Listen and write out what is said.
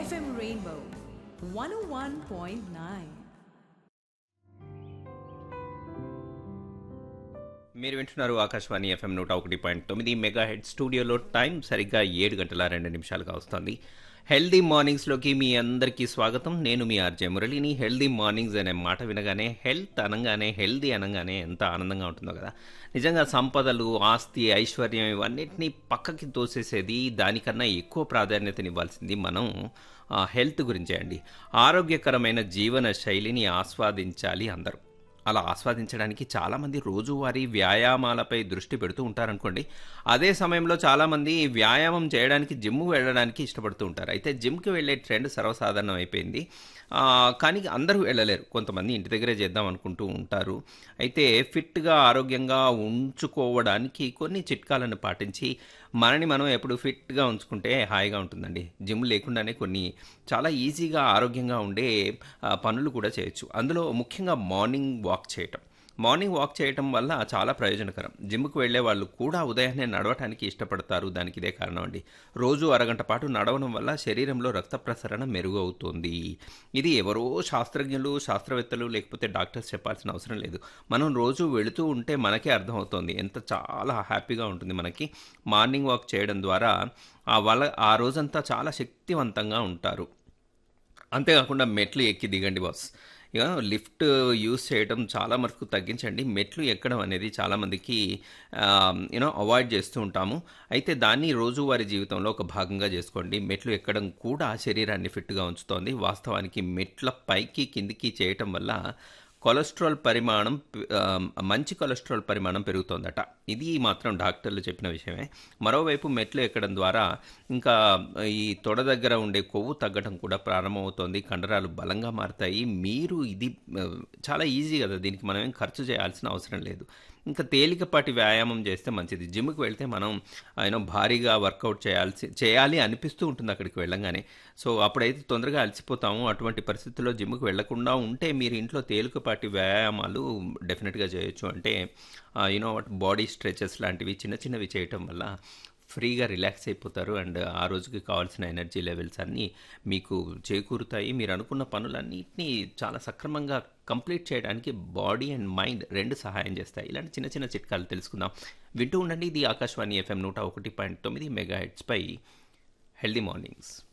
FM Rainbow 101.9. మీరు వింటున్నారు Akashvani FM నూట ఒకటి పాయింట్ తొమ్మిది మెగా హెడ్ స్టూడియోలో టైం సరిగ్గా ఏడు గంటల రెండు నిమిషాలుగా వస్తుంది హెల్దీ మార్నింగ్స్లోకి మీ అందరికీ స్వాగతం నేను మీ ఆర్జే మురళిని హెల్దీ మార్నింగ్స్ అనే మాట వినగానే హెల్త్ అనగానే హెల్దీ అనగానే ఎంత ఆనందంగా ఉంటుందో కదా నిజంగా సంపదలు ఆస్తి ఐశ్వర్యం ఇవన్నిటినీ పక్కకి తోసేసేది దానికన్నా ఎక్కువ ప్రాధాన్యతనివ్వాల్సింది మనం ఆ, హెల్త్ గురించే అండి ఆరోగ్యకరమైన జీవన శైలిని ఆస్వాదించాలి అందరూ అలా ఆస్వాదించడానికి చాలామంది రోజువారీ వ్యాయామాలపై దృష్టి పెడుతూ ఉంటారనుకోండి అదే సమయంలో చాలామంది వ్యాయామం చేయడానికి జిమ్ వెళ్ళడానికి ఇష్టపడుతూ ఉంటారు అయితే జిమ్కి వెళ్ళే ట్రెండ్ సర్వసాధారణం అయిపోయింది ఆ, కానీ అందరూ వెళ్ళలేరు కొంతమంది ఇంటి దగ్గరే చేద్దాం అనుకుంటూ ఉంటారు అయితే ఫిట్గా ఆరోగ్యంగా ఉంచుకోవడానికి కొన్ని చిట్కాలను పాటించి మనని మనం ఎప్పుడు ఫిట్గా ఉంచుకుంటే హాయిగా ఉంటుందండి జిమ్ లేకుండానే కొన్ని చాలా ఈజీగా ఆరోగ్యంగా ఉండే ఆ, పనులు కూడా చేయొచ్చు అందులో ముఖ్యంగా మార్నింగ్ వాక్ చేయటం మార్నింగ్ వాక్ చేయటం వల్ల చాలా ప్రయోజనకరం జిమ్కి వెళ్ళే వాళ్ళు కూడా ఉదయాన్నే నడవటానికి ఇష్టపడతారు దానికి ఇదే కారణం అండి రోజు అరగంట పాటు నడవడం వల్ల శరీరంలో రక్త ప్రసరణ మెరుగు అవుతుంది ఇది ఎవరో శాస్త్రజ్ఞులు శాస్త్రవేత్తలు లేకపోతే డాక్టర్స్ చెప్పాల్సిన అవసరం లేదు మనం రోజు వెళుతూ ఉంటే మనకే అర్థమవుతుంది ఎంత చాలా హ్యాపీగా ఉంటుంది మనకి మార్నింగ్ వాక్ చేయడం ద్వారా ఆ వాళ్ళ ఆ రోజంతా చాలా శక్తివంతంగా ఉంటారు అంతేకాకుండా మెట్లు ఎక్కి దిగండి బాస్ ఇక లిఫ్ట్ యూస్ చేయడం చాలా వరకు తగ్గించండి మెట్లు ఎక్కడం అనేది చాలామందికి యూనో అవాయిడ్ చేస్తూ ఉంటాము అయితే దాన్ని రోజువారీ జీవితంలో ఒక భాగంగా చేసుకోండి మెట్లు ఎక్కడం కూడా శరీరాన్ని ఫిట్గా ఉంచుతోంది వాస్తవానికి మెట్ల పైకి కిందికి చేయటం వల్ల కొలెస్ట్రాల్ పరిమాణం ఆ, మంచి కొలెస్ట్రాల్ పరిమాణం పెరుగుతోందట ఇది మాత్రం డాక్టర్లు చెప్పిన విషయమే మరోవైపు మెట్లు ఎక్కడం ద్వారా ఇంకా ఈ తొడ దగ్గర ఉండే కొవ్వు తగ్గడం కూడా ప్రారంభమవుతోంది కండరాలు బలంగా మారుతాయి మీరు ఇది ఆ, చాలా ఈజీ కదా దీనికి మనం ఏం ఖర్చు చేయాల్సిన అవసరం లేదు ఇంకా తేలికపాటి వ్యాయామం చేస్తే మంచిది జిమ్కి వెళ్తే మనం ఆయన భారీగా వర్కౌట్ చేయాల్సి చేయాలి అనిపిస్తూ ఉంటుంది అక్కడికి వెళ్ళంగానే సో అప్పుడైతే తొందరగా అలసిపోతాము అటువంటి పరిస్థితుల్లో జిమ్కి వెళ్లకుండా ఉంటే మీరు ఇంట్లో తేలికపాటి వ్యాయామాలు డెఫినెట్గా చేయొచ్చు అంటే యూనో వాట్ బాడీ స్ట్రెచెస్ లాంటివి చిన్న చిన్నవి చేయటం వల్ల ఫ్రీగా రిలాక్స్ అయిపోతారు అండ్ ఆ రోజుకి కావాల్సిన ఎనర్జీ లెవెల్స్ అన్నీ మీకు చేకూరుతాయి మీరు అనుకున్న పనులన్నింటినీ చాలా సక్రమంగా కంప్లీట్ చేయడానికి బాడీ అండ్ మైండ్ రెండు సహాయం చేస్తాయి ఇలాంటి చిన్న చిన్న చిట్కాలు తెలుసుకుందాం వింటూ ఉండండి ఇది ఆకాశవాణి ఎఫ్ఎం నూట ఒకటి పాయింట్ తొమ్మిది మెగా హెడ్స్పై హెల్దీ మార్నింగ్స్